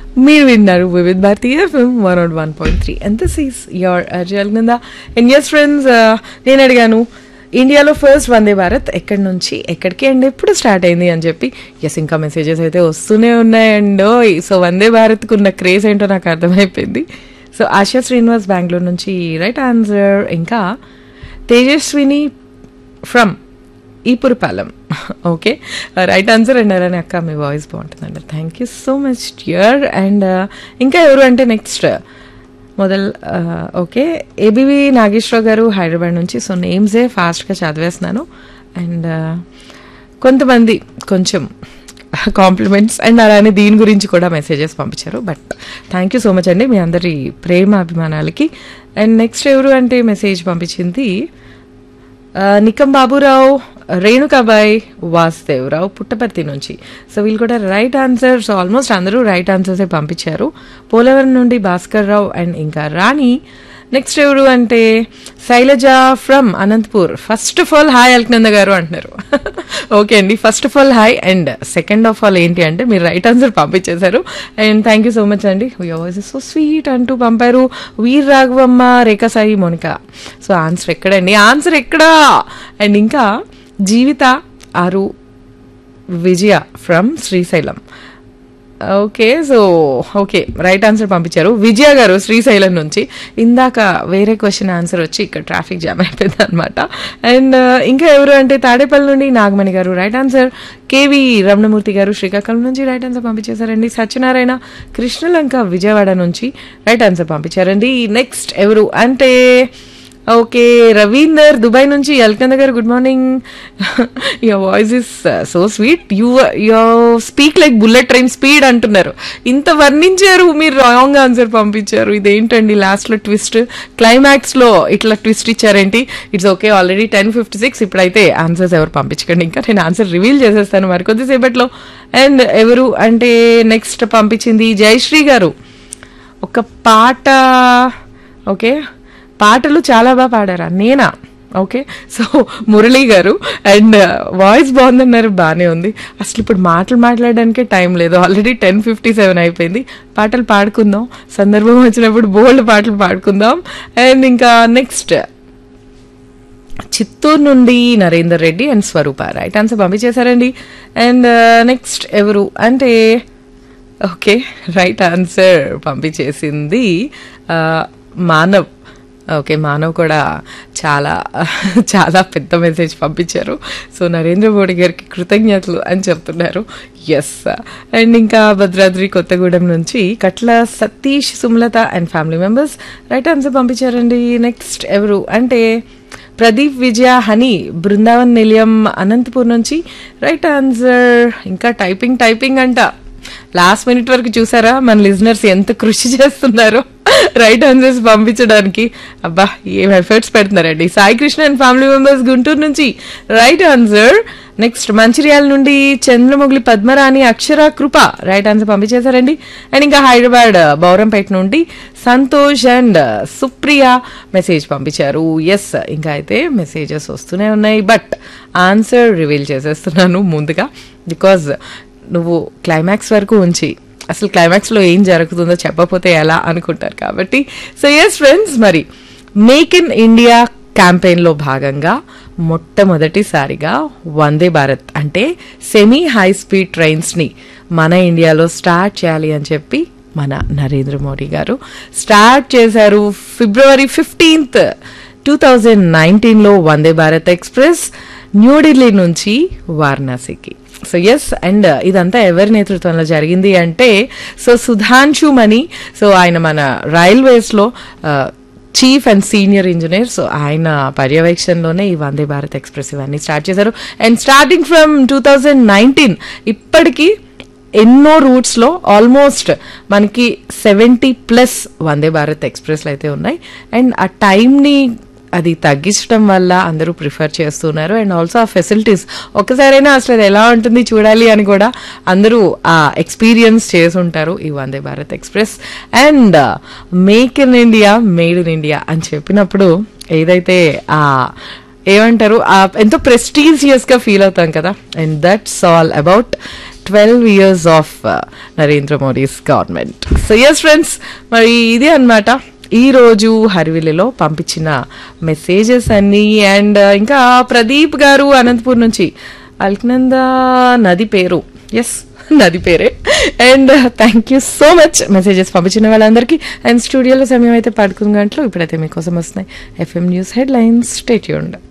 మీరు విన్నారు Vividh Bharatiya FM one nought one point three and this is your అర్జల్ కింద అండ్ ఎస్ ఫ్రెండ్స్ నేను అడిగాను ఇండియాలో ఫస్ట్ వందే భారత్ ఎక్కడి నుంచి ఎక్కడికి అండ్ ఎప్పుడు స్టార్ట్ అయింది అని చెప్పి ఎస్ ఇంకా మెసేజెస్ అయితే వస్తూనే ఉన్నాయండ్ సో వందే భారత్కు ఉన్న క్రేజ్ ఏంటో నాకు అర్థమైపోయింది సో ఆశా శ్రీనివాస్ బెంగళూరు నుంచి రైట్ ఆన్సర్ ఇంకా Tejaswini from Epurupalem okay right answer and అలానే అక్క మీ వాయిస్ బాగుంటుందండి thank you so much dear and ఇంకా ఎవరు అంటే నెక్స్ట్ మొదల్ ఓకే ఏబివి నాగేశ్వరరావు గారు హైదరాబాద్ నుంచి సో నేమ్సే ఫాస్ట్గా చదివేస్తున్నాను అండ్ కొంతమంది కొంచెం కాంప్లిమెంట్స్ అండ్ అలానే దీని గురించి కూడా మెసేజెస్ పంపించారు but thank you so much అండి మీ అందరి ప్రేమ అభిమానాలకి అండ్ నెక్స్ట్ ఎవరు అంటే మెసేజ్ పంపించింది ఆ, నికం బాబురావు రేణుకాబాయ్ వాసుదేవరావు పుట్టపర్తి నుంచి సో వీళ్ళు కూడా రైట్ ఆన్సర్ సో ఆల్మోస్ట్ అందరూ రైట్ ఆన్సర్సే పంపించారు పోలవరం నుండి భాస్కర్ రావు అండ్ ఇంకా రాణి నెక్స్ట్ ఎవరు అంటే Sailaja from Anantapur first of all hi Alkananda garu అంటున్నారు ఓకే అండి first of all hi and second of all ఏంటి అంటే మీరు రైట్ ఆన్సర్ పంపించేశారు and thank you so much అండి యువర్ వాయిస్ సో స్వీట్ అంటూ పంపారు వీర్ రాఘవమ్మ రేఖా సాయి మోనిక సో ఆన్సర్ ఎక్కడండి ఆన్సర్ ఎక్కడా అండ్ ఇంకా జీవిత ఆరు Vijaya from Srisailam okay so okay right answer పంపించారు విజయ గారు శ్రీశైలం నుంచి ఇందాక వేరే క్వశ్చన్ ఆన్సర్ వచ్చి ఇక్కడ ట్రాఫిక్ జామ్ అయిపోయింది అనమాట అండ్ ఇంకా ఎవరు అంటే తాడేపల్లి నుండి నాగమణి గారు right answer KV Ramanamurthy garu Srikakulam నుంచి రైట్ ఆన్సర్ పంపించేశారండి సత్యనారాయణ కృష్ణలంక విజయవాడ నుంచి రైట్ ఆన్సర్ పంపించారండి నెక్స్ట్ ఎవరు అంటే ఓకే రవీందర్ దుబాయ్ నుంచి Elkanda garu good morning your voice is so sweet you you speak like bullet train speed అంటున్నారు ఇంత వర్ణించారు మీరు రాంగ్ ఆన్సర్ పంపించారు ఇదేంటండి లాస్ట్లో ట్విస్ట్ క్లైమాక్స్లో ఇట్లా ట్విస్ట్ ఇచ్చారేంటి it's okay already ten fifty six ఇప్పుడైతే ఆన్సర్స్ ఎవరు పంపించకండి ఇంకా నేను ఆన్సర్ రివీల్ చేసేస్తాను మరి కొద్దిసేపట్లో అండ్ ఎవరు అంటే నెక్స్ట్ పంపించింది జయశ్రీ గారు ఒక పాట ఓకే పాటలు చాలా బాగా పాడారా నేనా ఓకే సో మురళీ గారు అండ్ వాయిస్ బాగుందన్నారు బాగానే ఉంది అసలు ఇప్పుడు మాటలు మాట్లాడడానికే టైం లేదు ఆల్రెడీ టెన్ ఫిఫ్టీ సెవెన్ అయిపోయింది పాటలు పాడుకుందాం సందర్భం వచ్చినప్పుడు బోల్డ్ పాటలు పాడుకుందాం అండ్ ఇంకా నెక్స్ట్ చిత్తూరు నుండి Narender Reddy and Swaroopa right answer పంపించేశారండి అండ్ నెక్స్ట్ ఎవరు అంటే ఓకే రైట్ ఆన్సర్ పంపించేసింది ఆ, మానవ్ ఓకే మానవ్ కూడా చాలా చాలా పెద్ద మెసేజ్ పంపించారు సో నరేంద్ర మోడీ గారికి కృతజ్ఞతలు అని చెప్తున్నారు ఎస్ అండ్ ఇంకా భద్రాద్రి కొత్తగూడెం నుంచి Katla Satish Sumalatha and family members right answer పంపించారండి నెక్స్ట్ ఎవరు అంటే ప్రదీప్ విజయ హనీ బృందావన్ నిలయం అనంతపూర్ నుంచి రైట్ ఆన్సర్ ఇంకా టైపింగ్ టైపింగ్ అంట లాస్ట్ మినిట్ వరకు చూసారా మన లిజనర్స్ ఎంత కృషి చేస్తున్నారో రైట్ ఆన్సర్స్ పంపించడానికి అబ్బా ఏం ఎఫర్ట్స్ పెడుతున్నారండి Sai Krishna and family members Guntur నుంచి రైట్ ఆన్సర్ నెక్స్ట్ మంచిర్యాల నుండి చంద్రముగిలి పద్మరాణి అక్షర కృప రైట్ ఆన్సర్ పంపించేశారండి అండ్ ఇంకా హైదరాబాద్ బౌరంపేట నుండి సంతోష్ అండ్ సుప్రియ మెసేజ్ పంపించారు ఎస్ ఇంకా అయితే మెసేజెస్ వస్తూనే ఉన్నాయి బట్ ఆన్సర్ రివీల్ చేసేస్తున్నాను ముందుగా బికాజ్ నువ్వు క్లైమాక్స్ వరకు ఉంచి అసలు క్లైమాక్స్లో ఏం జరుగుతుందో చెప్పకపోతే ఎలా అనుకుంటారు కాబట్టి సో ఎస్ ఫ్రెండ్స్ మరి మేక్ ఇన్ ఇండియా క్యాంపెయిన్లో భాగంగా మొట్టమొదటిసారిగా వందే భారత్ అంటే సెమీ హై స్పీడ్ ట్రైన్స్ని మన ఇండియాలో స్టార్ట్ చేయాలి అని చెప్పి మన నరేంద్ర మోడీ గారు స్టార్ట్ చేశారు ఫిబ్రవరి ఫిఫ్టీన్త్ టూ థౌజండ్ నైన్టీన్లో వందే భారత్ ఎక్స్ప్రెస్ న్యూఢిల్లీ నుంచి వారణాసికి సో ఎస్ అండ్ ఇదంతా ఎవరి నేతృత్వంలో జరిగింది అంటే సో సుధాంశు మణి సో ఆయన మన రైల్వేస్లో chief and senior engineer so ఆయన పర్యవేక్షణలోనే ఈ వందే భారత్ ఎక్స్ప్రెస్ ఇవన్నీ స్టార్ట్ చేశారు and starting from two thousand nineteen ఇప్పటికీ ఎన్నో రూట్స్లో ఆల్మోస్ట్ మనకి సెవెంటీ ప్లస్ వందే భారత్ ఎక్స్ప్రెస్లు అయితే ఉన్నాయి అండ్ ఆ టైంని అది తగ్గించడం వల్ల అందరూ ప్రిఫర్ చేస్తున్నారు అండ్ ఆల్సో ఆ ఫెసిలిటీస్ ఒకసారైనా అసలు అది ఎలా ఉంటుంది చూడాలి అని కూడా అందరూ ఆ ఎక్స్పీరియన్స్ చేసుంటారు ఈ Vande Bharat express and make in India made in India అని చెప్పినప్పుడు ఏదైతే ఆ ఏమంటారు ఆ ఎంతో ప్రెస్టీజియస్ గా ఫీల్ అవుతాం కదా and that's all about twelve years of Narendra Modi's government so yes friends మరి ఇది అన్నమాట ఈ రోజు హరివిల్లులో పంపించిన మెసేజెస్ అన్ని అండ్ ఇంకా ప్రదీప్ గారు అనంతపూర్ నుంచి అల్కనంద నది పేరు ఎస్ నది పేరే and thank you so much messages పంపించిన వాళ్ళందరికీ అండ్ స్టూడియోలో సమయం అయితే పడుకున్న గంటలు ఇప్పుడైతే మీకోసం వస్తున్నాయి FM news headlines stay tuned